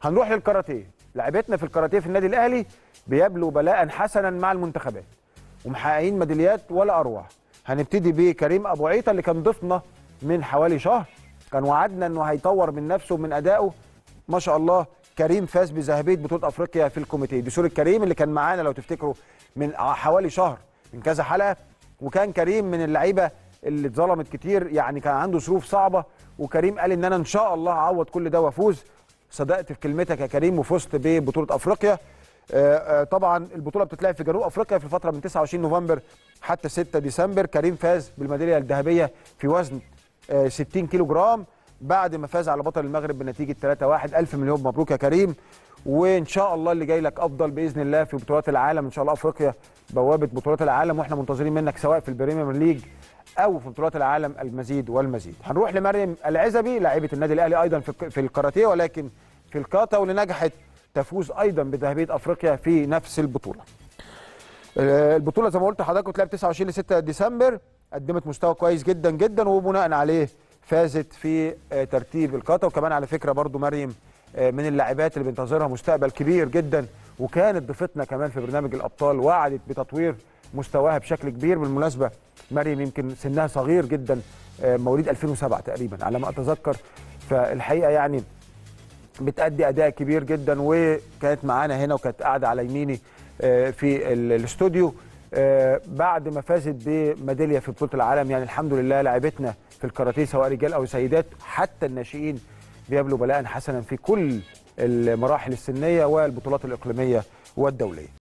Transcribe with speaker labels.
Speaker 1: هنروح للكاراتيه لعبتنا في الكاراتيه في النادي الاهلي بيبلوا بلاء حسنا مع المنتخبات ومحققين ميداليات ولا اروع هنبتدي بكريم ابو عيطه اللي كان ضيفنا من حوالي شهر كان وعدنا انه هيطور من نفسه ومن ادائه ما شاء الله كريم فاز بذهبيه بطوله افريقيا في الكوميتيه دي صوره كريم اللي كان معانا لو تفتكروا من حوالي شهر من كذا حلقه وكان كريم من اللعيبه اللي اتظلمت كتير يعني كان عنده ظروف صعبه وكريم قال ان انا ان شاء الله هعوض كل ده وافوز صدقت في كلمتك يا كريم وفزت ببطوله افريقيا آه، آه، طبعا البطوله بتتلعب في جنوب افريقيا في الفتره من 29 نوفمبر حتى 6 ديسمبر كريم فاز بالميداليه الذهبيه في وزن آه، 60 كيلو جرام بعد ما فاز على بطل المغرب بنتيجه 3-1 الف مليون مبروك يا كريم وان شاء الله اللي جاي لك افضل باذن الله في بطولات العالم ان شاء الله افريقيا بوابه بطولات العالم واحنا منتظرين منك سواء في البريمير ليج او في بطولات العالم المزيد والمزيد هنروح لمريم العزبي لاعبه النادي الاهلي ايضا في في الكاراتيه ولكن في الكاتا واللي نجحت تفوز ايضا بذهبيه افريقيا في نفس البطوله آه، البطوله زي ما قلت لحضراتكم اتلعبت 29 ل 6 ديسمبر قدمت مستوى كويس جدا جدا وبناء عليه فازت في آه، ترتيب الكاتا وكمان على فكره برضو مريم آه، من اللاعبات اللي بينتظرها مستقبل كبير جدا وكانت ضيفتنا كمان في برنامج الابطال وعدت بتطوير مستواها بشكل كبير بالمناسبه مريم يمكن سنها صغير جدا آه، مواليد 2007 تقريبا على ما اتذكر فالحقيقه يعني بتأدي أداء كبير جدا وكانت معانا هنا وكانت قاعدة على يميني آه، في ال- الاستوديو آه، بعد ما فازت بميدالية في بطولة العالم يعني الحمد لله لعبتنا في الكاراتيه سواء رجال أو سيدات حتى الناشئين بيبلوا بلاء حسنا في كل المراحل السنية والبطولات الإقليمية والدولية